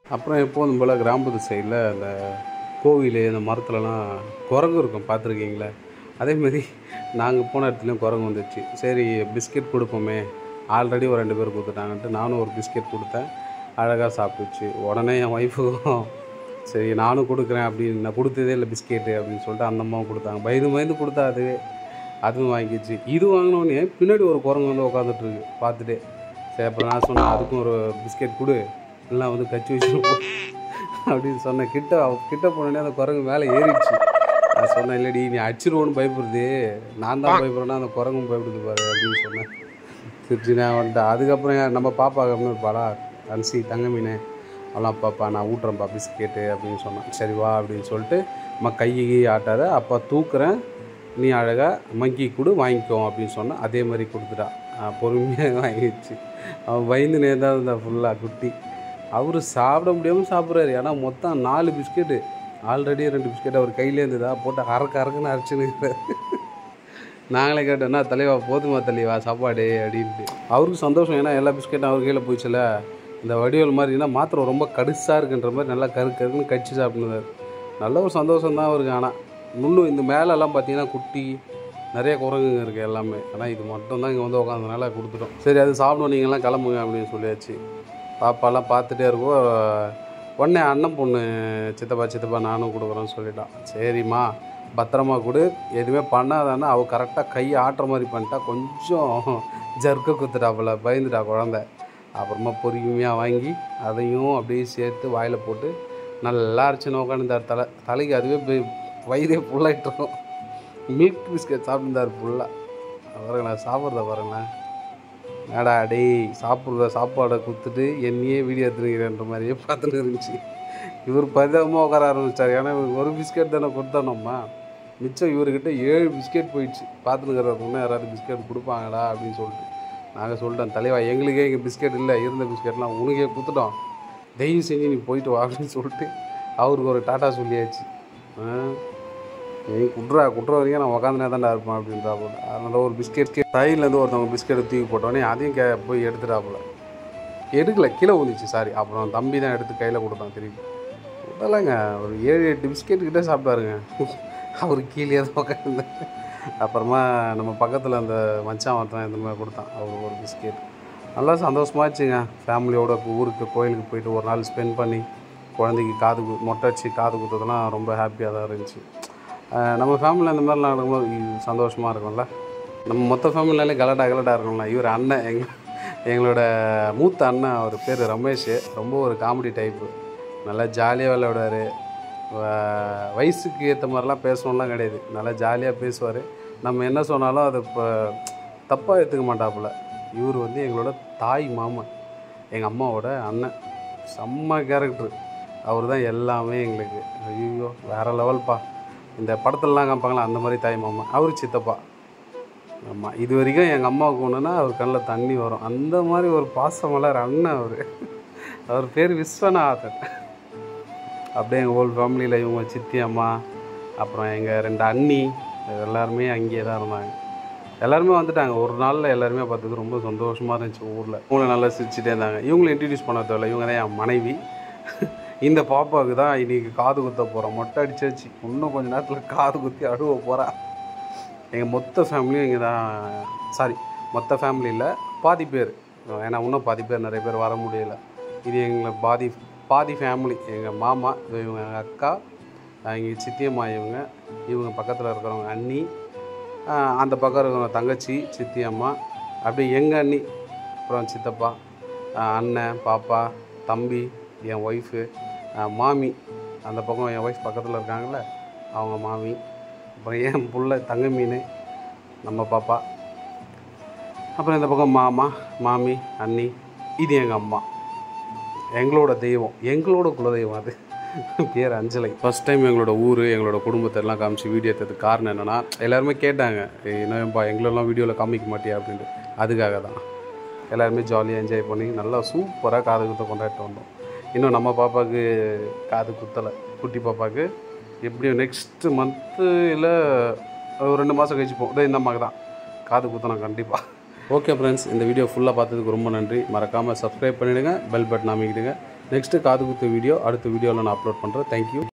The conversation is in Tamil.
அப்புறம் எப்போதும் போல் கிராமத்து சைடில் அந்த கோவில் இந்த மரத்துலலாம் குரங்கு இருக்கும் பார்த்துருக்கீங்களா அதேமாரி நாங்கள் போன இடத்துலையும் குரங்கு வந்துச்சு சரி பிஸ்கெட் கொடுப்போமே ஆல்ரெடி ஒரு ரெண்டு பேர் கொடுத்துட்டாங்கன்ட்டு நானும் ஒரு பிஸ்கெட் கொடுத்தேன் அழகாக சாப்பிட்டுச்சு உடனே என் ஒய்ஃபுக்கும் சரி நானும் கொடுக்குறேன் அப்படின்னு நான் கொடுத்ததே இல்லை பிஸ்கெட்டு அப்படின்னு சொல்லிட்டு அந்த அம்மாவும் கொடுத்தாங்க பயந்து பயந்து கொடுத்தா அதுவே அதுவும் வாங்கிச்சு இது வாங்கினோடனே பின்னாடி ஒரு குரங்கு வந்து உட்காந்துட்டு இருக்கு பார்த்துட்டு சரி அப்புறம் நான் சொன்னேன் அதுக்கும் ஒரு பிஸ்கெட் கொடு எல்லாம் வந்து கச்சி வச்சுருப்போம் அப்படின்னு சொன்னேன் கிட்ட அவ- கிட்ட போனோடனே அந்த குரங்கு மேலே ஏறிடுச்சு நான் சொன்னேன் இல்லடி நீ அடிச்சிருவோன்னு பயப்படுது நான் தான் பயப்படுறேன்னா அந்த குரங்கும் பயப்படுது பாரு அப்படின்னு சொன்னேன் திருச்சி நான் வந்துட்டேன் அதுக்கப்புறம் ஏன் நம்ம பாப்பா கம்மியாக இருப்பாளா அன்சி தங்க மீன் அவளாம் பாப்பா நான் ஊட்டுறேன்ப்பா பிஸ்கெட்டு அப்படின்னு சொன்னான் சரி வா அப்படின்னு சொல்லிட்டு அம்மா கையை ஆட்டாத அப்பா தூக்குறேன் நீ அழகாக மங்கி கொடு வாங்கிக்கோ அப்படின்னு சொன்னேன் அதே மாதிரி கொடுத்துட்டா பொறுமையாக வாங்கிடுச்சு அவன் பயந்து நேர்தான் இருந்தா ஃபுல்லாக குட்டி அவர் சாப்பிட முடியாமல் சாப்பிட்றாரு ஏன்னா மொத்தம் நாலு பிஸ்கெட்டு ஆல்ரெடி ரெண்டு பிஸ்கெட் அவர் கையிலே இருந்ததா போட்டு அறக்க அறக்குன்னு அரைச்சுன்னு நாங்களே கேட்டோம்னா தலைவா போதுமா தலைவா சாப்பாடு அப்படின்ட்டு அவருக்கு சந்தோஷம் ஏன்னா எல்லா பிஸ்கெட்டும் அவர் கையில் போயிடுச்சுல இந்த வடிவல் மாதிரினா மாத்திரை ரொம்ப கடுசாக இருக்குன்ற மாதிரி நல்லா கரு கருக்குன்னு கடிச்சு சாப்பிடுனார் நல்ல ஒரு சந்தோஷம் தான் அவருக்கு ஆனால் இன்னும் இந்த மேலெல்லாம் பார்த்தீங்கன்னா குட்டி நிறைய குரங்குங்க இருக்குது எல்லாமே ஆனால் இது மட்டும் தான் இங்கே வந்து உட்காந்தனால கொடுத்துட்டோம் சரி அது சாப்பிடும் நீங்கள்லாம் கிளம்புங்க அப்படின்னு சொல்லியாச்சு பாப்பாலாம் பார்த்துட்டே இருக்கோம் உடனே அண்ணன் பொண்ணு சித்தப்பா சித்தப்பா நானும் கொடுக்குறேன்னு சொல்லிட்டான் சரிம்மா பத்திரமா கொடு எதுவுமே பண்ணாதானே அவள் கரெக்டாக கை ஆட்டுற மாதிரி பண்ணிட்டா கொஞ்சம் ஜர்க்க குத்துட்டாப்புல பயந்துட்டா குழந்த அப்புறமா பொறுமையாக வாங்கி அதையும் அப்படியே சேர்த்து வாயில் போட்டு நல்லா அரைச்சின்னு உட்காந்துருந்தார் தலை தலைக்கு அதுவே போய் வயிறே ஃபுல்லாகிட்டோம் மில்க் பிஸ்கட் சாப்பிட்டுருந்தார் ஃபுல்லாக பாருங்க நான் சாப்பிட்றத பாருங்களேன் என்னடா டேய் சாப்பிட்ற சாப்பாடை கொடுத்துட்டு என்னையே வீடியோ எடுத்துருக்கிறேன்ற மாதிரியே பார்த்துட்டு இருந்துச்சு இவர் பரிதாபமாக உட்கார ஆரம்பிச்சிட்டார் ஏன்னா இவருக்கு ஒரு பிஸ்கெட் தானே கொடுத்தோம்மா மிச்சம் இவர்கிட்ட ஏழு பிஸ்கெட் போயிடுச்சு பார்த்துன்னு முன்னே யாராவது பிஸ்கெட் கொடுப்பாங்கடா அப்படின்னு சொல்லிட்டு நாங்கள் சொல்லிட்டோம் தலைவா எங்களுக்கே இங்கே பிஸ்கெட் இல்லை இருந்த பிஸ்கெட்லாம் உனக்கே கொடுத்துட்டோம் தயவு செஞ்சு நீ போயிட்டு வா அப்படின்னு சொல்லிட்டு அவருக்கு ஒரு டாட்டா சொல்லியாச்சு ஆ நீ குட்ரா குட்ற வரைக்கும் நான் உக்காந்துனே தான்டா இருப்பேன் அப்படின்றா போல அதனால ஒரு பிஸ்கெட் சைட்லேருந்து ஒருத்தவங்க பிஸ்கெட்டை தூக்கி போட்டோடனே அதையும் கே போய் எடுத்துட்டா போல எடுக்கல கீழே ஊந்துச்சு சாரி அப்புறம் தம்பி தான் எடுத்து கையில் கொடுத்தான் திருப்பி விடலைங்க ஒரு ஏழு எட்டு பிஸ்கெட் கிட்டே சாப்பிட்டாருங்க அவர் கீழே தான் உட்காந்து அப்புறமா நம்ம பக்கத்தில் அந்த மச்சான் ஒருத்தன் இந்த மாதிரி கொடுத்தான் அவருக்கு ஒரு பிஸ்கெட் நல்லா சந்தோஷமாச்சுங்க ஃபேமிலியோட ஊருக்கு கோயிலுக்கு போயிட்டு ஒரு நாள் ஸ்பெண்ட் பண்ணி குழந்தைக்கு காது கு மொட்டை வச்சு காது குத்துறதுலாம் ரொம்ப ஹாப்பியாக தான் இருந்துச்சு அஹ் நம்ம ஃபேமிலியில் அந்த மாதிரிலாம் நடக்கும்போது இது சந்தோஷமாக இருக்கும்ல நம்ம மொத்த ஃபேமிலினாலே கலடா கலடா இருக்கும்ல இவர் அண்ணன் எங்க எங்களோட மூத்த அண்ணன் அவர் பேர் ரமேஷ் ரொம்ப ஒரு காமெடி டைப்பு நல்லா ஜாலியாக விளையாடுவார் வயசுக்கு ஏற்ற மாதிரிலாம் பேசணும்லாம் கிடையாது நல்லா ஜாலியாக பேசுவார் நம்ம என்ன சொன்னாலும் அதை இப்போ தப்பாக எடுத்துக்க மாட்டாப்புல இவர் வந்து எங்களோட தாய் மாமன் எங்கள் அம்மாவோட அண்ணன் செம்ம கேரக்டர் அவர் தான் எல்லாமே எங்களுக்கு ஐயோ வேறு லெவல்ப்பா இந்த படத்துலலாம் காமிப்பாங்களா அந்த மாதிரி தாய் மாமா அவர் சித்தப்பா ஆமாம் இது வரைக்கும் எங்கள் அம்மாவுக்கு ஒன்றுனா அவர் கண்ணில் தண்ணி வரும் அந்த மாதிரி ஒரு பாசமலர் அண்ணன் அவர் அவர் பேர் விஸ்வநாதன் அப்படியே எங்கள் ஹோல் ஃபேமிலியில் இவங்க சித்தி அம்மா அப்புறம் எங்கள் ரெண்டு அண்ணி எல்லாருமே அங்கேயே தான் இருந்தாங்க எல்லாருமே வந்துட்டாங்க ஒரு நாளில் எல்லாருமே பார்த்தது ரொம்ப சந்தோஷமாக இருந்துச்சு ஊரில் இவங்களை நல்லா சிரிச்சுட்டே இருந்தாங்க இவங்களை இன்ட்ரடியூஸ் பண்ண தேவையில்ல இவங்க தான் என் மனைவி இந்த பாப்பாவுக்கு தான் இன்னைக்கு காது குத்த போகிறோம் மொட்டை அடிச்சாச்சு இன்னும் கொஞ்ச நேரத்தில் காது குத்தி அழுவ போகிறா எங்கள் மொத்த ஃபேமிலியும் இங்கே தான் சாரி மொத்த ஃபேமிலியில் பாதி பேர் ஏன்னா இன்னும் பாதி பேர் நிறைய பேர் வர முடியல இது எங்களை பாதி பாதி ஃபேமிலி எங்கள் மாமா இது இவங்க எங்கள் அக்கா எங்கள் சித்தியம்மா இவங்க இவங்க பக்கத்தில் இருக்கிறவங்க அண்ணி ஆஹ் அந்த பக்கம் இருக்கிறவங்க தங்கச்சி சித்தி அம்மா அப்படியே எங்கள் அண்ணி அப்புறம் சித்தப்பா ஆஹ் அண்ணன் பாப்பா தம்பி என் ஒய்ஃபு மாமி அந்த பக்கம் என் ஒய்ஃப் பக்கத்தில் இருக்காங்கல்ல அவங்க மாமி அப்புறம் என் புள்ள தங்க மீன் நம்ம பாப்பா அப்புறம் இந்த பக்கம் மாமா மாமி அண்ணி இது எங்கள் அம்மா எங்களோட தெய்வம் எங்களோட குலதெய்வம் அது பேர் அஞ்சலை ஃபஸ்ட் டைம் எங்களோட ஊர் எங்களோட குடும்பத்தை எல்லாம் காமிச்சு வீடியோ எடுத்ததுக்கு காரணம் என்னென்னா எல்லாருமே கேட்டாங்க "ஏய், என்னப்பா எங்களெல்லாம் வீடியோவில் காமிக்க மாட்டியா அப்படின்ட்டு அதுக்காக தான் எல்லாருமே ஜாலியாக என்ஜாய் பண்ணி நல்லா சூப்பராக காது குத்த கொண்டாடிட்டு வந்தோம் இன்னும் நம்ம பாப்பாவுக்கு காது குத்தலை குட்டி பாப்பாவுக்கு எப்படியும் நெக்ஸ்ட்டு மந்த்து இல்லை ஒரு ரெண்டு மாதம் கழிச்சு போகும் இதோ இந்த அம்மாவுக்கு தான் காது குத்தணும் கண்டிப்பாக ஓகே ஃப்ரெண்ட்ஸ் இந்த வீடியோ ஃபுல்லாக பார்த்ததுக்கு ரொம்ப நன்றி மறக்காமல் சப்ஸ்கிரைப் பண்ணிவிடுங்க பெல் பட்டன் அமைக்கிடுங்க நெக்ஸ்ட்டு காது குத்து வீடியோ அடுத்த வீடியோவில் நான் அப்லோட் பண்ணுறேன் தேங்க்யூ